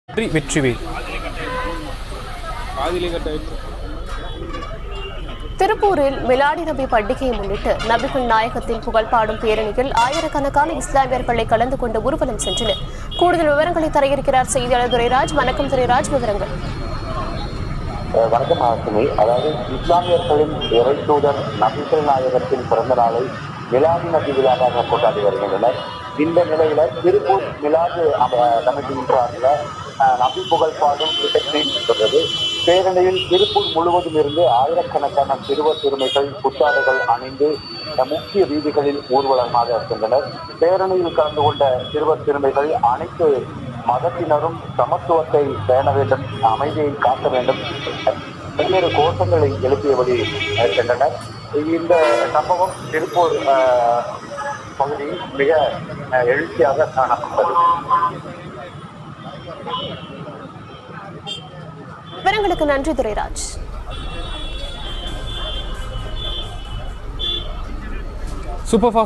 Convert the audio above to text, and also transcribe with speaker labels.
Speaker 1: வெற்றி வெற்றிவேல்
Speaker 2: பாதியிலே கட்ட வச்சு
Speaker 3: திருப்பூரில் மிலாடி நபி பண்டிகையை முன்னிட்டு நபிகள் நாயகத்தின் புகழ்பாடும் பேரணியில் ஆயிரக்கணக்கான இஸ்லாமியர்களை கலந்து கொண்டு ஊர்வலம் சென்றனர் கூடுதல் விவரங்களை தர இருக்கிறார் செய்தியாளர் துரைராஜ் வணக்கம் துரைராஜ் விவரங்கள்
Speaker 4: அஹ் வணக்கம் ஆசினி அதாவது இஸ்லாமியர்களின் இறை தூதர் நபிகள் நாயகத்தின் பிறந்த நாளை மிலாது நபி விழாவாக கொண்டாடி வருகின்றனர் இந்த நிலையில திருப்பூர் மிலாது கமிட்டின்ற நபி புகழ் பாடும் நிகழ்ச்சி சொல்றது பேரணியில் திருப்பூர் முழுவதும் இருந்து ஆயிரக்கணக்கான சிறுவர் சிறுமிகள் புத்தாடைகள் அணிந்து அஹ், முக்கிய வீதிகளில் ஊர்வலமாக இருக்கின்றனர் பேரணியில் கலந்து கொண்ட சிறுவர் சிறுமிகள் அனைத்து மதத்தினரும் சமத்துவத்தை பேண வேண்டும் அமைதியை காக்க வேண்டும் பல்வேறு கோஷங்களை எழுப்பியபடி அஹ், சென்றனர் இந்த சம்பவம் திருப்பூர் அஹ், பகுதியில் மிக அஹ், எழுச்சியாக காணப்பட்டது
Speaker 3: விவரங்களுக்கு நன்றி துரைராஜ்
Speaker 1: சூப்பர்